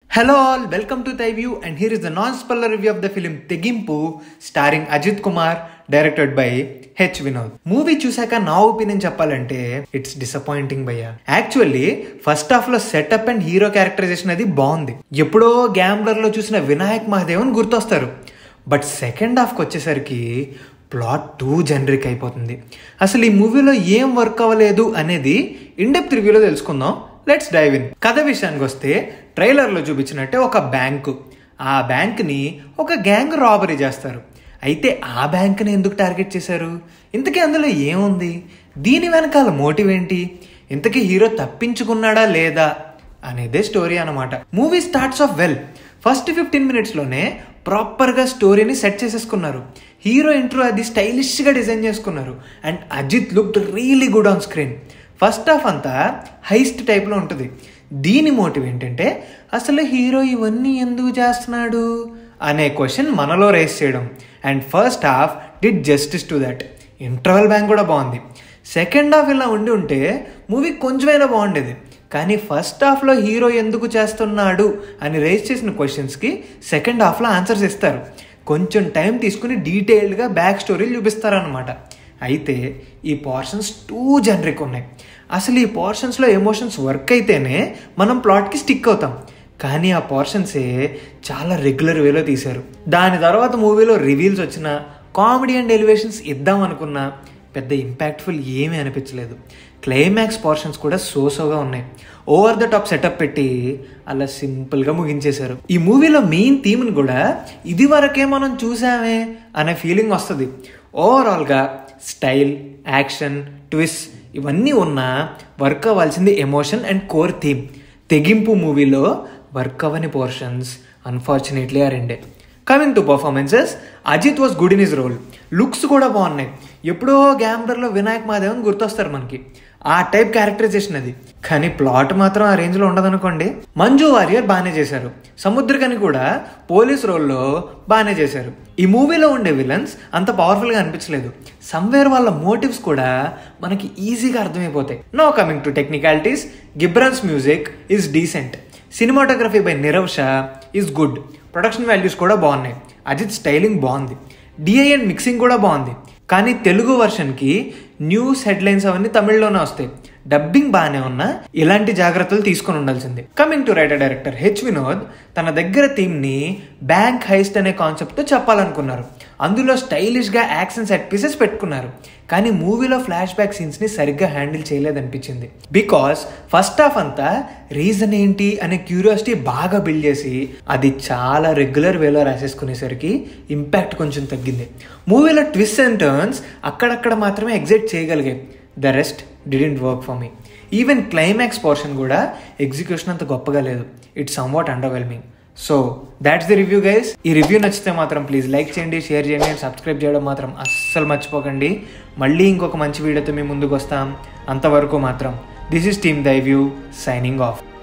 Hello all, welcome to Thai View and here is the non-spoiler review of the film Tegimpu starring Ajit Kumar directed by H Vinod movie చూసాక నా opinion చెప్పాలంటే it's disappointing భయ్య actually first half లో setup and hero characterization అది బాగుంది ఎప్పుడో gambler లో చూసిన వినాయక్ మహాదేవన్ గుర్తొస్తారు బట్ సెకండ్ హాఫ్కి వచ్చేసరికి ప్లాట్ టూ జనరిక్ అయిపోతుంది అసలు ఈ మూవీలో ఏం వర్క్ అవ్వలేదు అనేది ఇండెప్త్ రివ్యూలో తెలుసుకుందాం లెట్స్ డైవ్ ఇన్ కథ విషయానికి వస్తే ట్రైలర్లో చూపించినట్టే ఒక బ్యాంకు ఆ బ్యాంక్ని ఒక గ్యాంగ్ రాబరీ చేస్తారు అయితే ఆ బ్యాంక్ని ఎందుకు టార్గెట్ చేశారు ఇంతకీ అందులో ఏముంది దీని వెనకాల మోటివ్ ఏంటి ఇంతకీ హీరో తప్పించుకున్నాడా లేదా అనేదే స్టోరీ అనమాట movie starts off well first fifteen మినిట్స్లోనే ప్రాపర్గా స్టోరీని సెట్ చేసేసుకున్నారు హీరో ఇంట్రో అది స్టైలిష్గా డిజైన్ చేసుకున్నారు and Ajith look really good on screen first half అంతా హైస్ట్ టైప్లో ఉంటుంది దీని మోటివ్ ఏంటంటే అసలు హీరో ఇవన్నీ ఎందుకు చేస్తున్నాడు అనే క్వశ్చన్ మనలో రేస్ చేయడం and first half did justice to that interval bang కూడా బాగుంది సెకండ్ హాఫ్ ఇలా ఉండి ఉంటే మూవీ కొంచెమైనా బాగుండేది కానీ ఫస్ట్ హాఫ్లో హీరో ఎందుకు చేస్తున్నాడు అని రేస్ చేసిన క్వశ్చన్స్కి సెకండ్ హాఫ్లో ఆన్సర్స్ ఇస్తారు కొంచెం టైం తీసుకుని డీటెయిల్డ్గా బ్యాక్ స్టోరీలు చూపిస్తారనమాట అయితే ఈ పోర్షన్స్ టూ జనరిక్ ఉన్నాయి అసలు ఈ పోర్షన్స్లో ఎమోషన్స్ వర్క్ అయితేనే మనం ప్లాట్కి స్టిక్ అవుతాం కానీ ఆ పోర్షన్సే చాలా రెగ్యులర్ వేలో తీశారు దాని తర్వాత మూవీలో రివీల్స్ వచ్చిన కామెడీ అండ్ ఎలివేషన్స్ ఇద్దాం అనుకున్నా పెద్ద ఇంపాక్ట్ఫుల్ ఏమీ అనిపించలేదు క్లైమాక్స్ పోర్షన్స్ కూడా సోసోగా ఉన్నాయి ఓవర్ ద టాప్ సెటప్ పెట్టి అలా సింపుల్గా ముగించేశారు ఈ మూవీలో మెయిన్ థీమ్ని కూడా ఇది వరకే మనం చూసామే అనే ఫీలింగ్ వస్తుంది ఓవరాల్గా స్టైల్ యాక్షన్ ట్విస్ట్ ఇవన్నీ ఉన్నా వర్క్ అవ్వాల్సింది ఎమోషన్ అండ్ కోర్ థీమ్ తెగింపు మూవీలో వర్క్ అవ్వని పోర్షన్స్ అన్ఫార్చునేట్లీ ఆ రెండే coming to performances Ajith was good in his role looks కూడా బాగున్నాయి ఎప్పుడో గ్యాంబ్లర్లో వినాయక్ మాదేవన్ గుర్తొస్తారు మనకి ఆ టైప్ క్యారెక్టరైజేషన్ అది కానీ ప్లాట్ మాత్రం ఆ రేంజ్లో ఉండదనుకోండి మంజు వారియర్ బాగానే చేశారు సముద్రకని కూడా పోలీస్ రోల్లో బాగానే చేశారు ఈ మూవీలో ఉండే విలన్స్ అంత పవర్ఫుల్గా అనిపించలేదు సమ్వేర్ వాళ్ళ మోటివ్స్ కూడా మనకి ఈజీగా అర్థమైపోతాయి no coming to technicalities Ghibran's music is decent cinematography by Nirav Shah is good production values కూడా బాగున్నాయి అజిత్ స్టైలింగ్ బాగుంది డిఐ అండ్ మిక్సింగ్ కూడా బాగుంది కానీ తెలుగు వర్షన్కి న్యూస్ హెడ్లైన్స్ అవన్నీ తమిళ్లోనే వస్తాయి డబ్బింగ్ బాగానే ఉన్నా ఇలాంటి జాగ్రత్తలు తీసుకొని ఉండాల్సింది coming to writer director H Vinod తన దగ్గర థీమ్ని బ్యాంక్ హైస్ట్ అనే కాన్సెప్ట్తో చెప్పాలనుకున్నారు అందులో స్టైలిష్గా యాక్షన్ సెట్ పీసెస్ పెట్టుకున్నారు కానీ మూవీలో ఫ్లాష్ బ్యాక్ సీన్స్ని సరిగ్గా హ్యాండిల్ చేయలేదనిపించింది బికాస్ ఫస్ట్ హాఫ్ అంతా రీజన్ ఏంటి అనే క్యూరియాసిటీ బాగా బిల్డ్ చేసి అది చాలా రెగ్యులర్ వేలో రాసేసుకునేసరికి ఇంపాక్ట్ కొంచెం తగ్గింది మూవీలో ట్విస్ట్ అండ్ టర్న్స్ అక్కడక్కడ మాత్రమే ఎగ్జైట్ చేయగలిగాయి the rest didn't work for me even climax portion కూడా ఎగ్జిక్యూషన్ అంత గొప్పగా లేదు it's somewhat underwhelming so that's the review guys ఈ రివ్యూ నచ్చితే మాత్రం ప్లీజ్ లైక్ చేయండి షేర్ చేయండి అండ్ సబ్స్క్రైబ్ చేయడం మాత్రం అస్సలు మర్చిపోకండి మళ్ళీ ఇంకొక మంచి వీడియోతో మీ ముందుకు వస్తాం అంతవరకు మాత్రం this is team thy view signing of